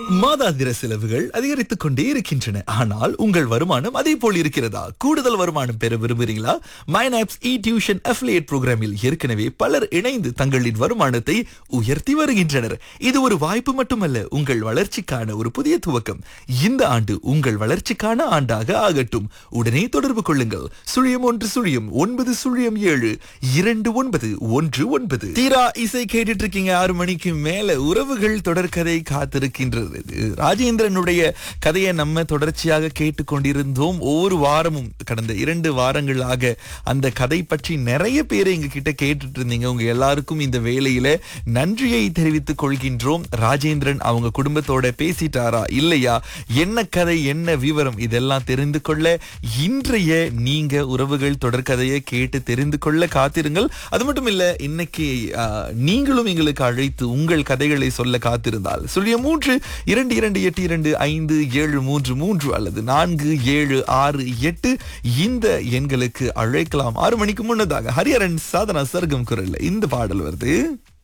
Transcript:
மாதாந்திர செலவுகள் அதிகரித்துக் கொண்டே இருக்கின்றன ஆனால் உங்கள் வருமானம் அதே போல் இருக்கிறதா கூடுதல் வருமானம் பெற விரும்புகிறீங்களா மைனாப்ஸ் இ டியூஷன் அஃபிலியேட் புரோகிராமில் ஏற்கனவே பலர் இணைந்து தங்களின் வருமானத்தை உயர்த்தி வருகின்றனர் இது ஒரு வாய்ப்பு மட்டுமல்ல உங்கள் வளர்ச்சிக்கான ஒரு புதிய துவக்கம் இந்த ஆண்டு உங்கள் வளர்ச்சிக்கான ஆண்டாக ஆகட்டும் உடனே தொடர்பு கொள்ளுங்கள் சுழியம் ஒன்று சுழியம் ஒன்பது சுழியம் ஏழு இரண்டு ஒன்பது ஒன்று ஒன்பது தீரா இசை கேட்டுட்டு இருக்கீங்க ஆறு மணிக்கு மேல உறவுகள் தொடர்கதை காத்திருக்கின்றது ராஜேந்திரனுடைய கதையை நம்ம தொடர்ச்சியாக கேட்டுக்கொண்டிருந்தோம் ஒவ்வொரு வாரமும் கடந்த இரண்டு வாரங்களாக அந்த கதை பற்றி நிறைய பேர் எங்க கிட்ட கேட்டுட்டு இருந்தீங்க உங்க எல்லாருக்கும் இந்த வேளையில நன்றியை தெரிவித்துக் கொள்கின்றோம் ராஜேந்திரன் அவங்க குடும்பத்தோட பேசிட்டாரா இல்லையா என்ன கதை என்ன விவரம் இதெல்லாம் தெரிந்து கொள்ள இன்றைய நீங்க உறவுகள் தொடர்கதையை கேட்டு தெரிந்து கொள்ள காத்திருங்கள் அது மட்டும் இல்ல இன்னைக்கு ஆ, நீங்களும் எங்களுக்கு அழைத்து உங்கள் கதைகளை சொல்ல காத்திருந்தால் சொல்லிய மூன்று இரண்டு இரண்டு எட்டு இரண்டு ஐந்து ஏழு மூன்று மூன்று அல்லது நான்கு ஏழு ஆறு எட்டு இந்த எண்களுக்கு அழைக்கலாம் ஆறு மணிக்கு முன்னதாக ஹரிஹரன் சாதனா சர்க்கம் குரல்ல இந்த பாடல் வருது